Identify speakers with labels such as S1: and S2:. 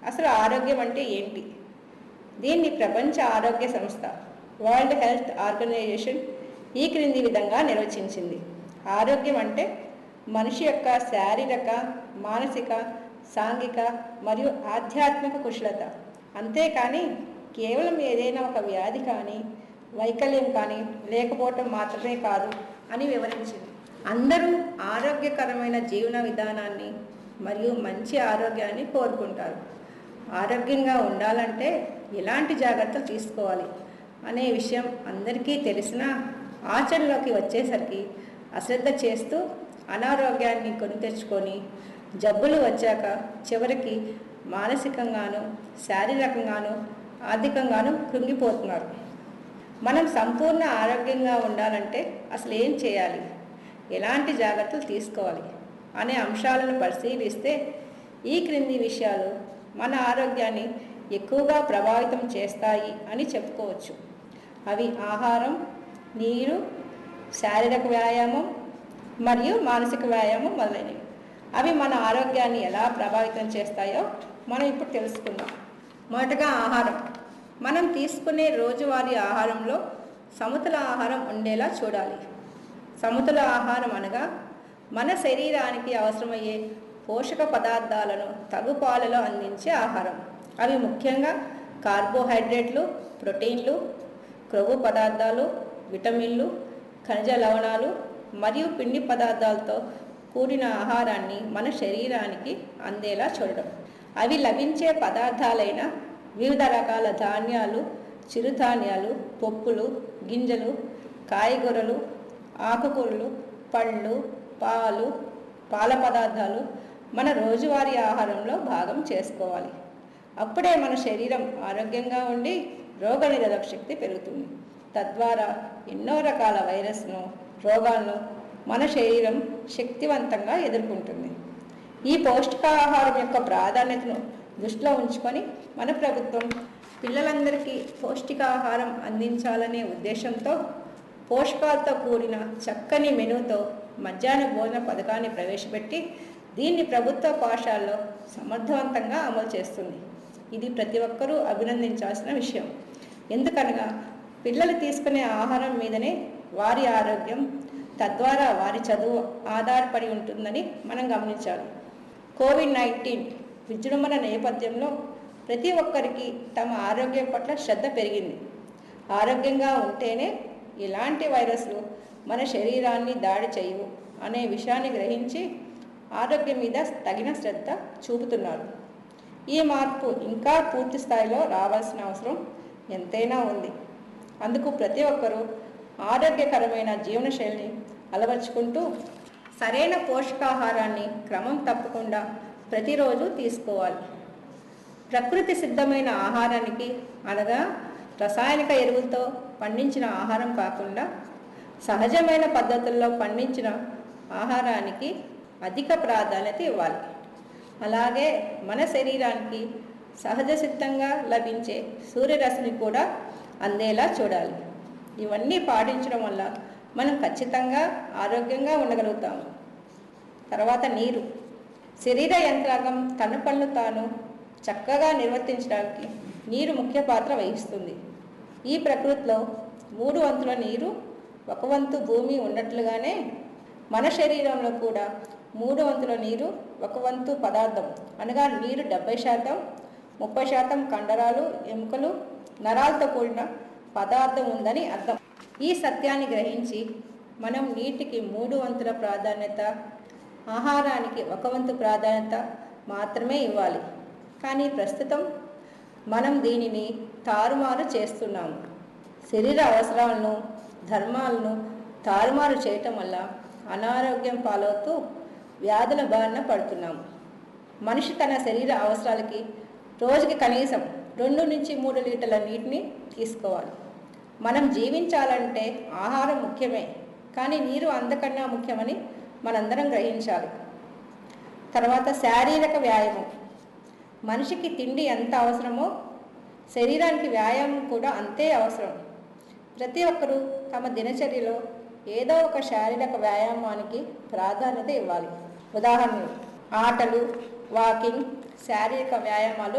S1: అసలు ఆరోగ్యం అంటే ఏంటి దీన్ని ప్రపంచ ఆరోగ్య సంస్థ వరల్డ్ హెల్త్ ఆర్గనైజేషన్ ఈ క్రింది విధంగా నిర్వచించింది ఆరోగ్యం అంటే మనిషి యొక్క శారీరక మానసిక సాంఘిక మరియు ఆధ్యాత్మిక కుశలత అంతేకాని కేవలం ఏదైనా ఒక వ్యాధి కానీ వైకల్యం కానీ లేకపోవటం మాత్రమే కాదు అని వివరించింది అందరూ ఆరోగ్యకరమైన జీవన విధానాన్ని మరియు మంచి ఆరోగ్యాన్ని కోరుకుంటారు ఆరోగ్యంగా ఉండాలంటే ఎలాంటి జాగ్రత్తలు తీసుకోవాలి అనే విషయం అందరికీ తెలిసినా ఆచరణలోకి వచ్చేసరికి అశ్రద్ధ చేస్తూ అనారోగ్యాన్ని కొని తెచ్చుకొని జబ్బులు వచ్చాక చివరికి మానసికంగాను శారీరకంగాను ఆర్థికంగాను కృంగిపోతున్నారు మనం సంపూర్ణ ఆరోగ్యంగా ఉండాలంటే అసలు ఏం చేయాలి ఎలాంటి జాగ్రత్తలు తీసుకోవాలి అనే అంశాలను పరిశీలిస్తే ఈ క్రింది విషయాలు మన ఆరోగ్యాన్ని ఎక్కువగా ప్రభావితం చేస్తాయి అని చెప్పుకోవచ్చు అవి ఆహారం నీరు శారీరక వ్యాయామం మరియు మానసిక వ్యాయామం మొదలైనవి అవి మన ఆరోగ్యాన్ని ఎలా ప్రభావితం చేస్తాయో మనం ఇప్పుడు తెలుసుకుందాం మొదటగా ఆహారం మనం తీసుకునే రోజువారీ ఆహారంలో సమతుల ఆహారం ఉండేలా చూడాలి సమతుల ఆహారం అనగా మన శరీరానికి అవసరమయ్యే పోషక పదార్థాలను తగు పాలలో అందించే ఆహారం అవి ముఖ్యంగా కార్బోహైడ్రేట్లు ప్రోటీన్లు క్రొవ్వు పదార్థాలు విటమిన్లు ఖనిజ లవణాలు మరియు పిండి పదార్థాలతో కూడిన ఆహారాన్ని మన శరీరానికి అందేలా చూడడం అవి లభించే పదార్థాలైన వివిధ రకాల ధాన్యాలు చిరుధాన్యాలు పప్పులు గింజలు కాయగూరలు ఆకుకూరలు పళ్ళు పాలు పాల పదార్థాలు మన రోజువారీ ఆహారంలో భాగం చేసుకోవాలి అప్పుడే మన శరీరం ఆరోగ్యంగా ఉండి రోగనిరోధక శక్తి పెరుగుతుంది తద్వారా ఎన్నో రకాల వైరస్ను రోగాలను మన శరీరం శక్తివంతంగా ఎదుర్కొంటుంది ఈ పౌష్టికాహారం యొక్క ప్రాధాన్యతను దృష్టిలో ఉంచుకొని మన ప్రభుత్వం పిల్లలందరికీ పౌష్టికాహారం అందించాలనే ఉద్దేశంతో పోషకాలతో కూడిన చక్కని మెనూతో మధ్యాహ్న భోజన పథకాన్ని ప్రవేశపెట్టి దీన్ని ప్రభుత్వ పాఠశాలలో సమర్థవంతంగా అమలు చేస్తుంది ఇది ప్రతి ఒక్కరూ అభినందించాల్సిన విషయం ఎందుకనగా పిల్లలు తీసుకునే ఆహారం మీదనే వారి ఆరోగ్యం తద్వారా వారి చదువు ఆధారపడి ఉంటుందని మనం గమనించాలి కోవిడ్ నైన్టీన్ విజృంభణ నేపథ్యంలో ప్రతి ఒక్కరికి తమ ఆరోగ్యం పట్ల శ్రద్ధ పెరిగింది ఆరోగ్యంగా ఉంటేనే ఎలాంటి వైరస్లు మన శరీరాన్ని దాడి చేయవు అనే విషయాన్ని గ్రహించి ఆరోగ్యం మీద తగిన శ్రద్ధ చూపుతున్నారు ఈ మార్పు ఇంకా పూర్తి స్థాయిలో రావాల్సిన అవసరం ఎంతైనా ఉంది అందుకు ప్రతి ఒక్కరూ ఆరోగ్యకరమైన జీవనశైలిని అలవర్చుకుంటూ సరైన పోషకాహారాన్ని క్రమం తప్పకుండా ప్రతిరోజు తీసుకోవాలి ప్రకృతి సిద్ధమైన ఆహారానికి అనగా రసాయనిక ఎరువులతో పండించిన ఆహారం కాకుండా సహజమైన పద్ధతుల్లో పండించిన ఆహారానికి అధిక ప్రాధాన్యత ఇవ్వాలి అలాగే మన శరీరానికి సహజ సిద్ధంగా లభించే సూర్యరశ్మి కూడా అందేలా చూడాలి ఇవన్నీ పాటించడం వల్ల మనం ఖచ్చితంగా ఆరోగ్యంగా ఉండగలుగుతాము తర్వాత నీరు శరీర యంత్రాంగం తన పనులు తాను చక్కగా నిర్వర్తించడానికి నీరు ముఖ్య పాత్ర వహిస్తుంది ఈ ప్రకృతిలో మూడు వంతుల నీరు ఒక వంతు భూమి ఉన్నట్లుగానే మన శరీరంలో కూడా మూడు వంతుల నీరు ఒక వంతు పదార్థం అనగా నీరు డెబ్బై శాతం ముప్పై శాతం కండరాలు ఎముకలు నరాలతో కూడిన పదార్థం ఉందని అర్థం ఈ సత్యాన్ని గ్రహించి మనం నీటికి మూడు వంతుల ప్రాధాన్యత ఆహారానికి ఒక వంతు ప్రాధాన్యత మాత్రమే ఇవ్వాలి కానీ ప్రస్తుతం మనం దీనిని తారుమారు చేస్తున్నాము శరీర అవసరాలను ధర్మాలను తారుమారు చేయటం వల్ల అనారోగ్యం పాలవుతూ వ్యాధుల బారిన పడుతున్నాము మనిషి తన శరీర అవసరాలకి రోజుకి కనీసం రెండు నుంచి మూడు లీటర్ల నీటిని తీసుకోవాలి మనం జీవించాలంటే ఆహారం ముఖ్యమే కానీ నీరు అంతకన్నా ముఖ్యమని మనందరం గ్రహించాలి తర్వాత శారీరక వ్యాయామం మనిషికి తిండి ఎంత అవసరమో శరీరానికి వ్యాయామం కూడా అంతే అవసరం ప్రతి ఒక్కరూ తమ దినచర్యలో ఏదో ఒక శారీరక వ్యాయామానికి ప్రాధాన్యత ఇవ్వాలి ఉదాహరణలు ఆటలు వాకింగ్ శారీరక వ్యాయామాలు